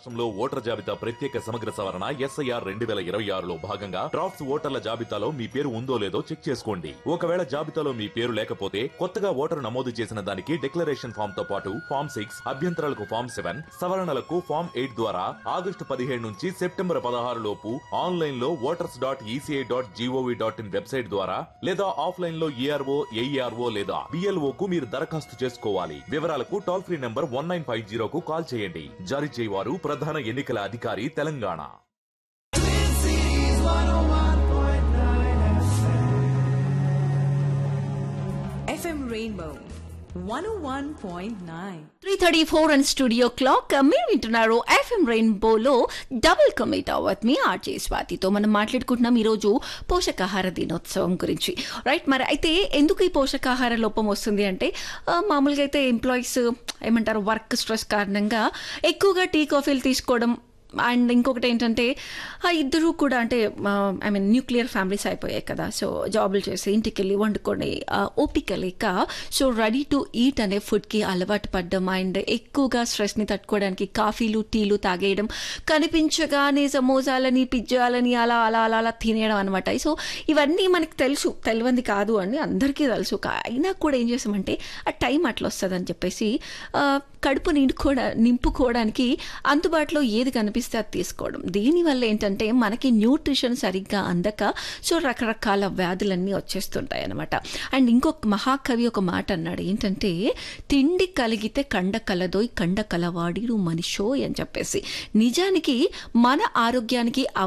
రాష్ట్రంలో ఓటర్ జాబితా ప్రత్యేక సమగ్ర సవరణ ఎస్ఐఆర్ రెండు వేల ఇరవై ఆరులో భాగంగా డ్రాఫ్ట్స్ ఓటర్ల జాబితాలో మీ పేరు ఉందో లేదో చెక్ చేసుకోండి ఒకవేళ జాబితాలో మీ పేరు లేకపోతే కొత్తగా ఓటరు నమోదు చేసిన దానికి డిక్లరేషన్ ఫామ్ తో పాటు ఫామ్ సిక్స్ అభ్యంతరాలకు ఫామ్ సెవెన్ సవరణలకు ఫామ్ ఎయిట్ ద్వారా ఆగస్టు పదిహేడు నుంచి సెప్టెంబర్ పదహారు లోపు ఆన్లైన్ లో voters dot ECI dot GOV dot in website ద్వారా లేదా ఆఫ్లైన్ లో ఏఆర్ఓ ఏఈఆర్ఓ లేదా బిఎల్ఓ కు మీరు దరఖాస్తు చేసుకోవాలి వివరాలకు toll free number one nine five జీరోకు కాల్ చేయండి జారీ చేయవారు ప్రధాన ఎన్నికల అధికారి Telangana FM Rainbow 101.9. Three thirty four and studio clock మీరు వింటున్నారు ఎఫ్ఎం రెయిన్బోలో డబుల్ కమిట్ అవ్వత్ మీ ఆర్జే స్వాతితో మనం మాట్లాడుకుంటున్నాం ఈరోజు పోషకాహార దినోత్సవం గురించి రైట్ మరి అయితే ఎందుకు ఈ పోషకాహార లోపం వస్తుంది అంటే ఆ, మామూలుగా అయితే ఎంప్లాయీస్ ఏమంటారు వర్క్ స్ట్రెస్ కారణంగా ఎక్కువగా టీ కాఫీలు తీసుకోవడం అండ్ ఇంకొకటి ఏంటంటే ఆ ఇద్దరు కూడా అంటే ఐ మీన్ న్యూక్లియర్ ఫ్యామిలీస్ అయిపోయాయి కదా సో జాబులు చేసి ఇంటికి వెళ్ళి వండుకొని ఆ, ఓపిక లేక సో రెడీ టు ఈట్ అనే ఫుడ్కి అలవాటు పడ్డం అండ్ ఎక్కువగా స్ట్రెస్ని తట్టుకోవడానికి కాఫీలు టీలు తాగేయడం కనిపించగానే సమోసాలని పిజ్జాలని అలా అలా అలా అలా తినేయడం అనమాట సో ఇవన్నీ మనకి తెలుసు తెలియంది కాదు అని అందరికీ తెలుసు కా- అయినా కూడా ఏం చేసామంటే ఆ టైం అట్లా వస్తుంది అని చెప్పేసి ఆ, కడుపు నిండుకోవడా నింపుకోవడానికి అందుబాటులో ఏది కనిపిస్తే అది తీసుకోవడం దీనివల్ల ఏంటంటే మనకి న్యూట్రిషన్ సరిగ్గా అందక సో రకరకాల వ్యాధులన్నీ వచ్చేస్తుంటాయి అనమాట అండ్ ఇంకొక మహాకవి ఒక మాట అన్నాడు ఏంటంటే తిండి కలిగితే కండ కలదోయ్ కండ కలవాడిరు మనిషోయ్ అని చెప్పేసి నిజానికి మన ఆరోగ్యానికి